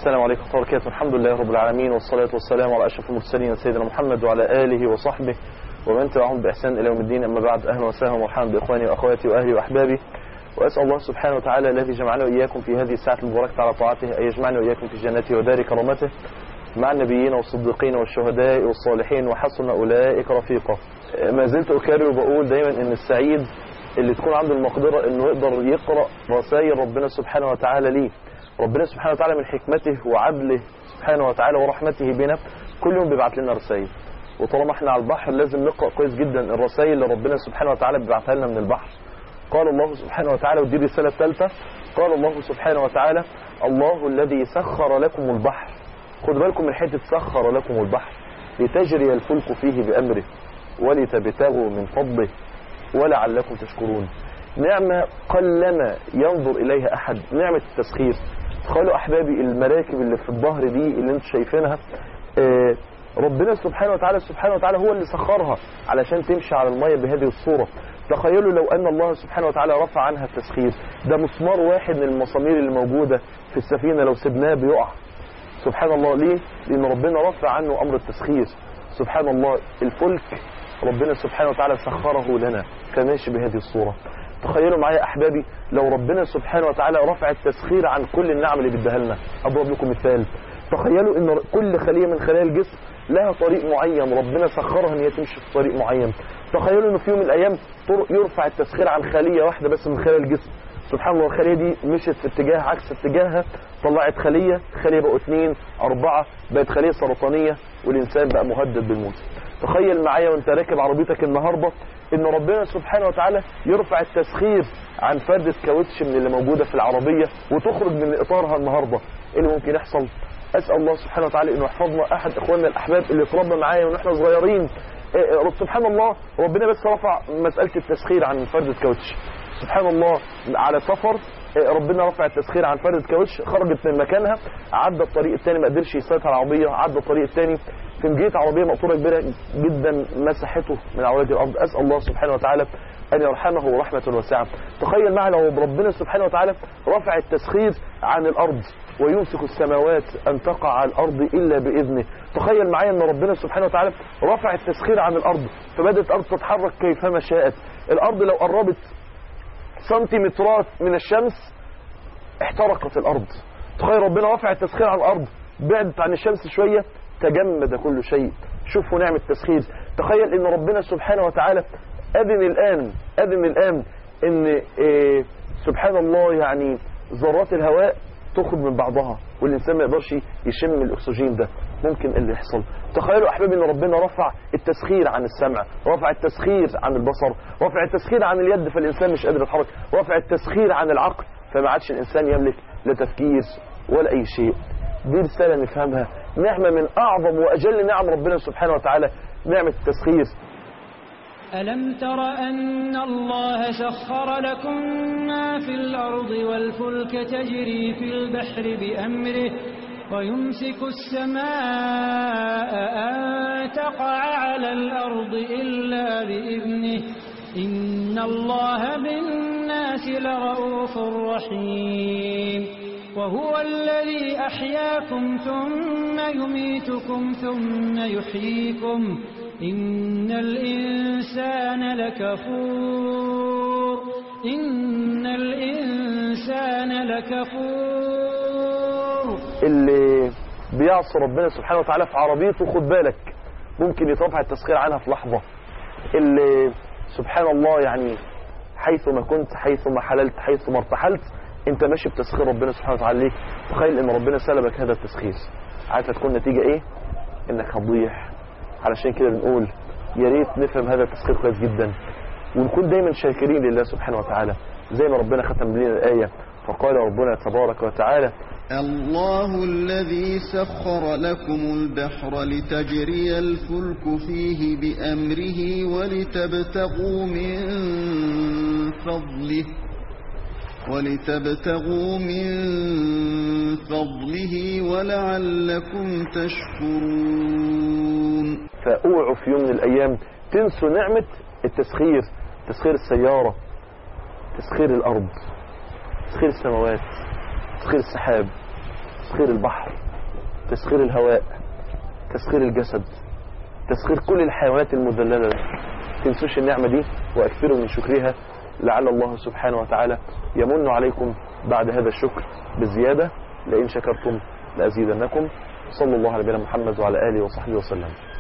السلام عليكم ورحمة الله وبركاته الحمد لله رب العالمين والصلاة والسلام على أشرف المرسلين سيدنا محمد وعلى آله وصحبه ومن تبعهم بإحسان إلى يوم الدين أما بعد أهلا وسهلا ومرحبا بإخواني وأخواتي وأهلي وأحبابي وأسأل الله سبحانه وتعالى الذي جمعنا وإياكم في هذه الساعة المباركة على طاعته أن يجمعنا وإياكم في جنته ودار كرامته مع النبيين والصديقين والشهداء والصالحين وحسن أولئك رفيقا ما زلت أكرر وبقول دايما أن السعيد اللي تكون عنده المقدرة أنه يقدر يقرأ رسائل ربنا سبحانه وتعالى ليه ربنا سبحانه وتعالى من حكمته وعدله سبحانه وتعالى ورحمته بنا كل يوم بيبعت لنا رسائل وطالما احنا على البحر لازم نقرأ كويس جدا الرسائل اللي ربنا سبحانه وتعالى بيبعتها لنا من البحر قال الله سبحانه وتعالى ودي الرسالة الثالثة قال الله سبحانه وتعالى الله الذي سخر لكم البحر خدوا بالكم من حته سخر لكم البحر لتجري الفلك فيه بأمره ولتبتغوا من فضله ولعلكم تشكرون نعمة قلما ينظر إليها أحد نعمة التسخير تخيلوا أحبابي المراكب اللي في الظهر دي اللي انتم شايفينها آه ربنا سبحانه وتعالى سبحانه وتعالى هو اللي سخرها علشان تمشي على المية بهذه الصورة تخيلوا لو أن الله سبحانه وتعالى رفع عنها التسخير ده مسمار واحد من المسامير اللي موجودة في السفينة لو سبناه بيقع سبحان الله ليه؟ لأن ربنا رفع عنه أمر التسخير سبحان الله الفلك ربنا سبحانه وتعالى سخره لنا فماشي بهذه الصورة تخيلوا معايا أحبابي لو ربنا سبحانه وتعالى رفع التسخير عن كل النعم اللي بيديها لنا أضرب لكم مثال تخيلوا ان كل خلية من خلايا الجسم لها طريق معين ربنا سخرها ان هي تمشي في طريق معين تخيلوا ان في يوم من الايام يرفع التسخير عن خلية واحدة بس من خلايا الجسم سبحان الله الخلية دي مشت في اتجاه عكس اتجاهها طلعت خلية خلية بقوا اثنين اربعة بقت خلية سرطانية والانسان بقى مهدد بالموت تخيل معايا وانت راكب عربيتك النهاردة ان ربنا سبحانه وتعالى يرفع التسخير عن فردة كاوتش من اللي موجودة في العربية وتخرج من اطارها النهاردة ايه اللي ممكن يحصل اسال الله سبحانه وتعالى انه يحفظنا احد اخواننا الاحباب اللي اتربى معايا ونحن صغيرين إيه سبحان الله ربنا بس رفع مساله التسخير عن فرده كاوتش سبحان الله على سفر إيه ربنا رفع التسخير عن فرده كاوتش خرجت من مكانها عدى الطريق الثاني ما قدرش يسيطر على العربيه عدى الطريق الثاني في مجيه عربيه مقطوره كبيره جدا مسحته من عوالج الارض اسال الله سبحانه وتعالى أن يرحمه رحمة واسعة تخيل معي لو ربنا سبحانه وتعالى رفع التسخير عن الأرض ويمسك السماوات أن تقع على الأرض إلا بإذنه تخيل معي أن ربنا سبحانه وتعالى رفع التسخير عن الأرض فبدأت الأرض تتحرك كيفما شاءت الأرض لو قربت سنتيمترات من الشمس احترقت الأرض تخيل ربنا رفع التسخير عن الأرض بعدت عن الشمس شوية تجمد كل شيء شوفوا نعمة التسخير تخيل ان ربنا سبحانه وتعالى أذن الآن أذن الآن إن إيه سبحان الله يعني ذرات الهواء تخرج من بعضها والإنسان ما يقدرش يشم الأكسجين ده ممكن اللي يحصل تخيلوا أحبابي إن ربنا رفع التسخير عن السمع رفع التسخير عن البصر رفع التسخير عن اليد فالإنسان مش قادر يتحرك رفع التسخير عن العقل فما عادش الإنسان يملك لا تفكير ولا أي شيء دي رسالة نفهمها نعمة من أعظم وأجل نعم ربنا سبحانه وتعالى نعمة التسخير ألم تر أن الله سخر لكم ما في الأرض والفلك تجري في البحر بأمره ويمسك السماء أن تقع على الأرض إلا بإذنه إن الله بالناس لرؤوف رحيم وهو الذي أحياكم ثم يميتكم ثم يحييكم إن الإنسان لكفور إن الإنسان لكفور اللي بيعصي ربنا سبحانه وتعالى في عربيته خد بالك ممكن يترفع التسخير عنها في لحظة اللي سبحان الله يعني حيث ما كنت حيث ما حللت حيث ما ارتحلت انت ماشي بتسخير ربنا سبحانه وتعالى ليك تخيل ان ربنا سلبك هذا التسخير عارف هتكون نتيجة ايه انك هتضيع علشان كده بنقول يا ريت نفهم هذا التسخير كويس جدا ونكون دايما شاكرين لله سبحانه وتعالى زي ما ربنا ختم لنا الآية فقال ربنا تبارك وتعالى الله الذي سخر لكم البحر لتجري الفلك فيه بأمره ولتبتغوا من فضله ولتبتغوا من فضله ولعلكم تشكرون فاوعوا في يوم من الأيام تنسوا نعمة التسخير تسخير السيارة تسخير الأرض تسخير السماوات تسخير السحاب تسخير البحر تسخير الهواء تسخير الجسد تسخير كل الحيوانات المذللة تنسوش النعمة دي وأكثروا من شكرها لعل الله سبحانه وتعالى يمن عليكم بعد هذا الشكر بزيادة لئن شكرتم لأزيدنكم صلى الله على نبينا محمد وعلى آله وصحبه وسلم